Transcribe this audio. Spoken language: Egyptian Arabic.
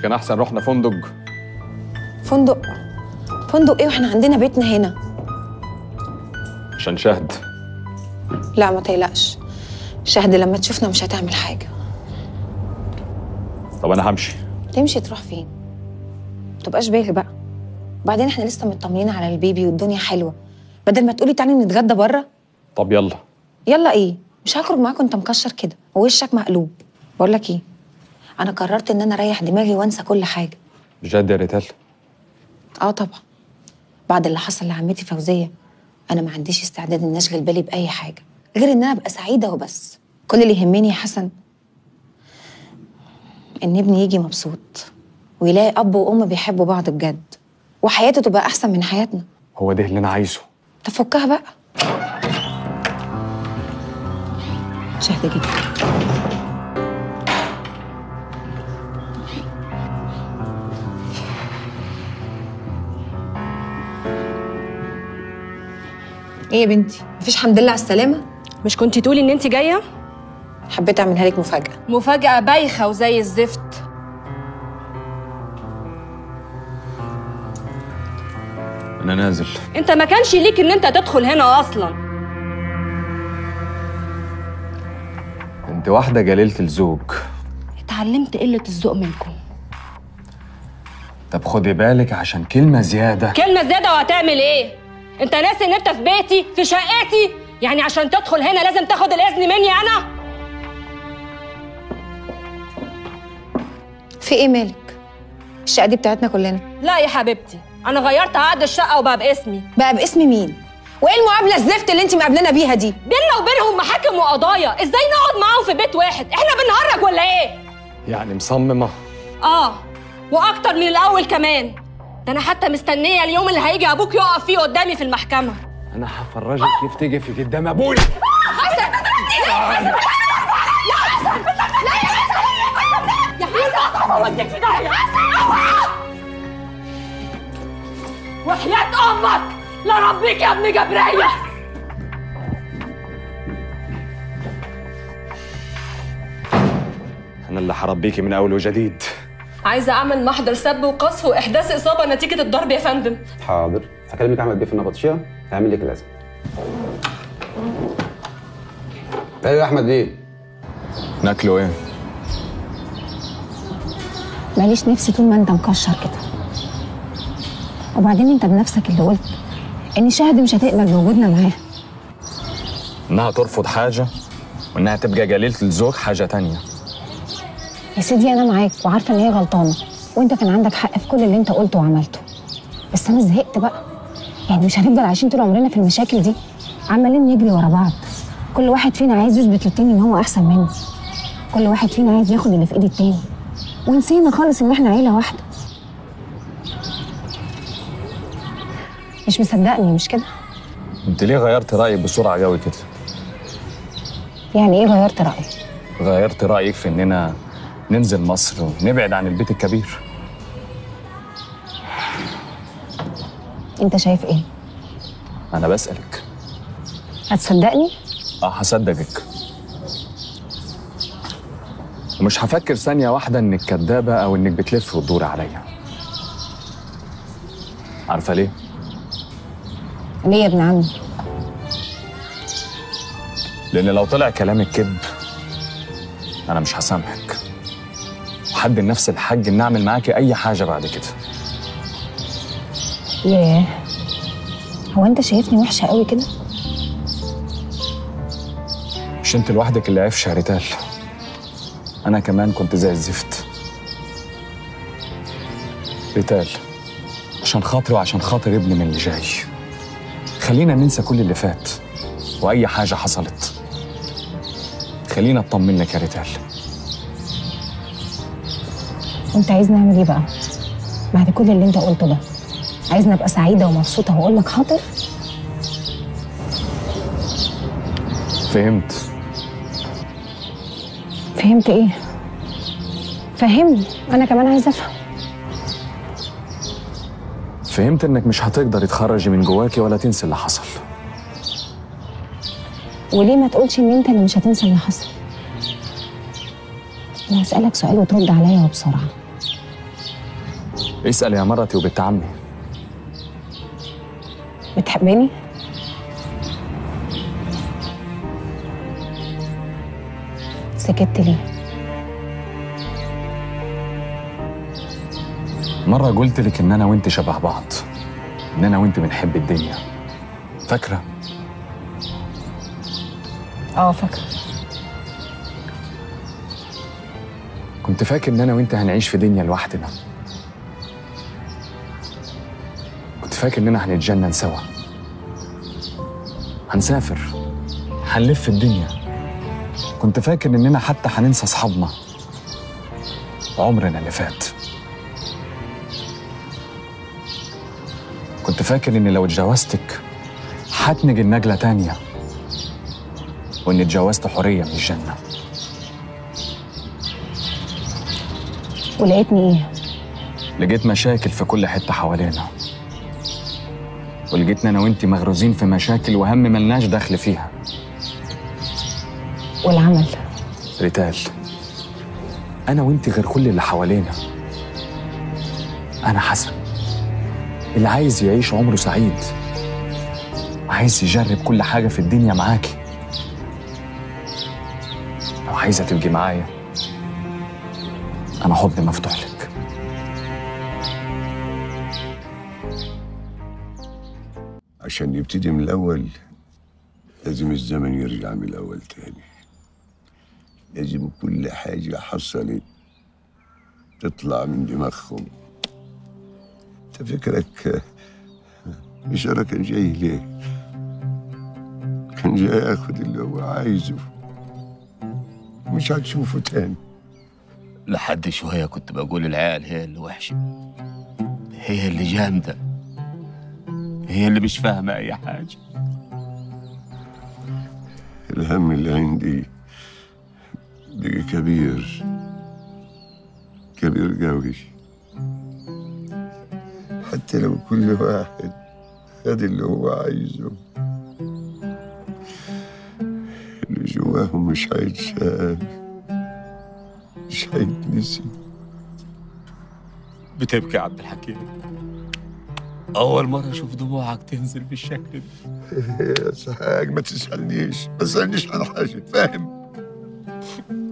كان احسن رحنا فندق فندق فندق ايه واحنا عندنا بيتنا هنا عشان شهد لا ما تقلقش شهد لما تشوفنا مش هتعمل حاجه طب انا همشي تمشي تروح فين متبقاش بالغ بقى وبعدين احنا لسه مطمنين على البيبي والدنيا حلوه بدل ما تقولي تعالي نتغدى بره طب يلا يلا ايه مش هخرج معاكم انت مكشر كده ووشك مقلوب بقول لك ايه انا قررت ان انا اريح دماغي وانسى كل حاجه بجد يا ريتال اه طبعا بعد اللي حصل لعمتي فوزيه انا ما عنديش استعداد ان اشغل بالي باي حاجه غير ان انا ابقى سعيده وبس كل اللي يهمني يا حسن ان ابني يجي مبسوط ويلاقي اب وام بيحبوا بعض بجد وحياته تبقى احسن من حياتنا هو ده اللي انا عايزه تفكها بقى شهد جدا ايه يا بنتي مفيش حمد لله على السلامه مش كنتي تقولي ان انت جايه حبيت اعملها لك مفاجاه مفاجاه بايخه وزي الزفت انا نازل انت ما كانش ليك ان انت تدخل هنا اصلا انت واحده جليله الزوج اتعلمت قله الذوق منكم طب خدي بالك عشان كلمه زياده كلمه زياده وهتعمل ايه انت ناسي ان انت في بيتي في شقتي يعني عشان تدخل هنا لازم تاخد الاذن مني انا في ايه مالك الشقه دي بتاعتنا كلنا لا يا حبيبتي انا غيرت عقد الشقه وبقى باسمي بقى باسم مين وايه المقابله الزفت اللي انت مقابلانا بيها دي بينا وبينهم محاكم وقضايا ازاي نقعد معاهم في بيت واحد احنا بنهرج ولا ايه يعني مصممه اه واكتر من الاول كمان ده انا حتى مستنيه اليوم اللي هيجي ابوك يقف فيه قدامي في المحكمه انا هفرجك كيف تيجي في قدام ابوي يا حسن اوديك في داهيه وحياة امك لربيك يا ابن جبريه انا اللي هربيكي من اول وجديد عايزه اعمل محضر سب وقذف واحداث اصابه نتيجه الضرب يا فندم حاضر هكلمك احمد بيه في النبطشيه هيعمل لك اللازم ايوه يا احمد بيه ناكله ايه ماليش نفسي طول ما انت مكشر كده وبعدين انت بنفسك اللي قلت ان شهد مش هتقبل بوجودنا معاها انها ترفض حاجه وانها تبقى جليله الزوج حاجه تانية يا سيدي انا معاك وعارفه ان هي غلطانه وانت كان عندك حق في كل اللي انت قلته وعملته بس انا زهقت بقى يعني مش هنفضل عايشين طول عمرنا في المشاكل دي عمالين نجري ورا بعض كل واحد فينا عايز يثبت للتاني ان هو احسن منه كل واحد فينا عايز ياخد اللي في ايد التاني ونسينا خالص ان احنا عيله واحده مش مصدقني مش كده انت ليه غيرت رايك بسرعه قوي كده يعني ايه غيرت رايك غيرت رايك في اننا ننزل مصر ونبعد عن البيت الكبير انت شايف ايه انا بسالك هتصدقني اه هصدقك ومش هفكر ثانيه واحده انك كدابه او انك بتلف وتدور عليا عارفه ليه ليه يا ابن عمي لان لو طلع كلامك كذب انا مش هسامحك وحد نفس الحج ان اعمل معاكي اي حاجه بعد كده ياه هو انت شايفني وحشه قوي كده مش انت لوحدك اللي عفش يا ريتال انا كمان كنت زي الزفت ريتال عشان خاطري وعشان خاطر ابني من اللي جاي خلينا ننسى كل اللي فات واي حاجه حصلت خلينا اطمن لك يا ريتال انت عايز نعمل ايه بقى بعد كل اللي انت قلته ده عايزني ابقى سعيده ومبسوطه واقول لك حاضر فهمت فهمت ايه فهمني انا كمان عايزه افهم فهمت انك مش هتقدري تخرجي من جواكي ولا تنسي اللي حصل وليه ما تقولش ان انت اللي مش هتنسى اللي حصل انا هسالك سؤال وترد عليا وبسرعه اسال يا مرتي وبنت عمي بتحبني سكت ليه مره قلت لك ان انا وانت شبه بعض ان انا وانت بنحب الدنيا فاكره اه فاكره كنت فاكر ان انا وانت هنعيش في دنيا لوحدنا كنت فاكر اننا هنتجنن سوا هنسافر هنلف الدنيا كنت فاكر اننا حتى هننسى اصحابنا عمرنا اللي فات كنت فاكر اني لو اتجوزتك هتنجي النجلة تانية واني اتجوزت حورية من الجنة ولقيتني ايه لقيت مشاكل في كل حتة حوالينا ولقيتنا أنا وإنتي مغروزين في مشاكل وهم ملناش دخل فيها والعمل ريتال أنا وإنتي غير كل اللي حوالينا أنا حسن اللي عايز يعيش عمره سعيد عايز يجرب كل حاجة في الدنيا معاكي لو عايزة تبقي معايا أنا حضني مفتوح لك عشان نبتدي من الأول لازم الزمن يرجع من الأول تاني لازم كل حاجة حصلت تطلع من دماغهم انت فكرك بشارة كان جاي ليه؟ كان جاي ياخد اللي هو عايزه مش هتشوفه تاني لحد شوية كنت بقول العيال هي اللي وحشة هي اللي جامدة هي اللي مش فاهمة أي حاجة الهم اللي عندي بقى كبير كبير قوي حتى لو كل واحد خد اللي هو عايزه اللي جواهم مش هيتشال مش هيتنسي بتبكي يا عبد الحكيم أول مرة أشوف دموعك تنزل بالشكل ده يا سحاج ما تسألنيش ما تسألنيش عن حاجة فاهم